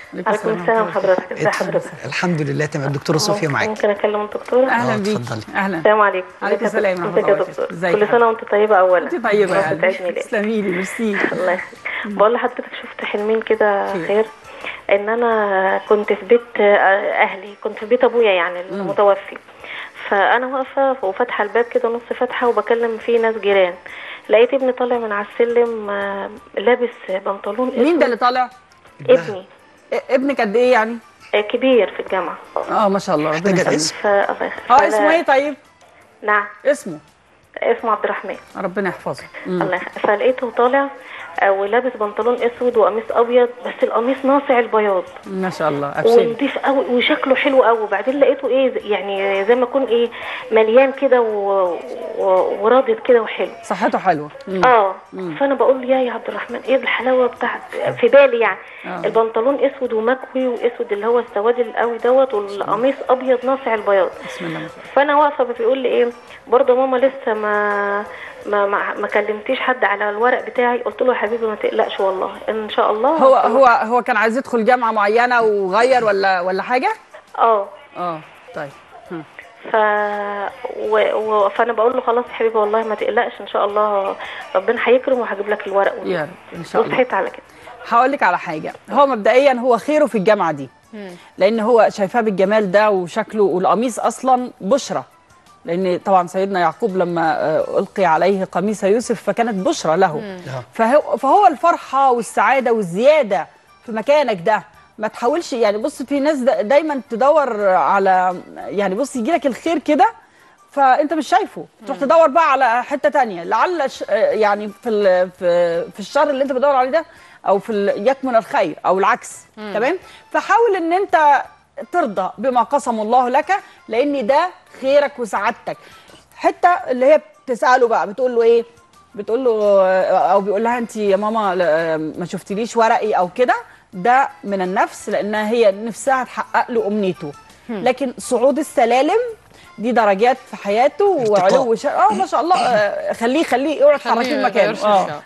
عليكم السلام حضرتك ازي حضرتك الحمد لله تمام الدكتوره صوفيا معاك ممكن اكلم الدكتوره اهلا آه، بيك اتفضلي. اهلا السلام عليكم عليكم ازيك يا السلام دكتور؟ ورحمة ازيك يا الله دكتور ازيك كل يا سنه وانت طيبه اولا انت طيبه يا الله يسعدني قلبي ليه تسلمي لي ميرسي الله يخليك بقول لحضرتك شفت حلمين كده خير. خير ان انا كنت في بيت آه، اهلي كنت في بيت ابويا يعني المتوفي فانا واقفه وفاتحه الباب كده نص فاتحه وبكلم فيه ناس جيران لقيت ابني طالع من على السلم آه، لابس بنطلون مين اسود. ده اللي طالع؟ ابني إيه- ابنك قد ايه يعني؟ آه، كبير في الجامعه اه ما شاء الله ربنا محتاجة يخليك الاسم فالله يخليك. اه فلا- اسمه ايه طيب؟ نعم اسمه اسمه عبد الرحمن ربنا يحفظه مم. الله يخ- فلقيته طالع آه، ولابس بنطلون اسود وقميص ابيض بس القميص ناصع البياض ما شاء الله ابشري ونضيف قوي وشكله حلو قوي وبعدين لقيته ايه زي- يعني زي ما يكون ايه مليان كده و- و- ورادد كده وحلو صحته حلوه مم. اه فانا بقول له يا يا عبد الرحمن ايه الحلاوه بتاعت في بالي يعني آه. البنطلون اسود ومكوي واسود اللي هو السواد القوي دوت والقميص ابيض ناصع البياض بسم الله ما شاء الله فانا واقفه بيقول لي ايه برضه ماما لسه ما ما ما, ما كلمتيش حد على الورق بتاعي قلت له يا حبيبي ما تقلقش والله ان شاء الله هو هو هو كان عايز يدخل جامعه معينه وغير ولا ولا حاجه؟ اه اه طيب ها. ف و... و... فانا بقول له خلاص يا حبيبي والله ما تقلقش ان شاء الله ربنا هيكرم وهجيب لك الورق يا رب ان شاء الله وصحيت على كده هقول لك على حاجه هو مبدئيا هو خيره في الجامعه دي لان هو شايفاه بالجمال ده وشكله والقميص اصلا بشرى لان طبعا سيدنا يعقوب لما آه، القي عليه قميص يوسف فكانت بشرى له فهو فهو الفرحه والسعاده والزياده في مكانك ده ما تحاولش يعني بص في ناس دا- دايما تدور على يعني بص يجي لك الخير كده فانت مش شايفه تروح تدور بقى على حته تانية لعل ش... يعني في ال... في في الشر اللي انت بتدور عليه ده او في ال... يكمن الخير او العكس تمام فحاول ان انت ترضى بما قسم الله لك لان ده خيرك وسعادتك حته اللي هي بتساله بقى بتقول له ايه بتقول له او بيقول لها انت يا ماما لا- ما شفتليش ورقي او كده ده من النفس لانها هي نفسها تحقق له امنيته لكن صعود السلالم دي درجات في حياته ارتقاء. وعلو ش... اه ما شاء الله آه، خليه خليه اوعى تحركيه خليه من ما مكانه يغيرش اه الشعر.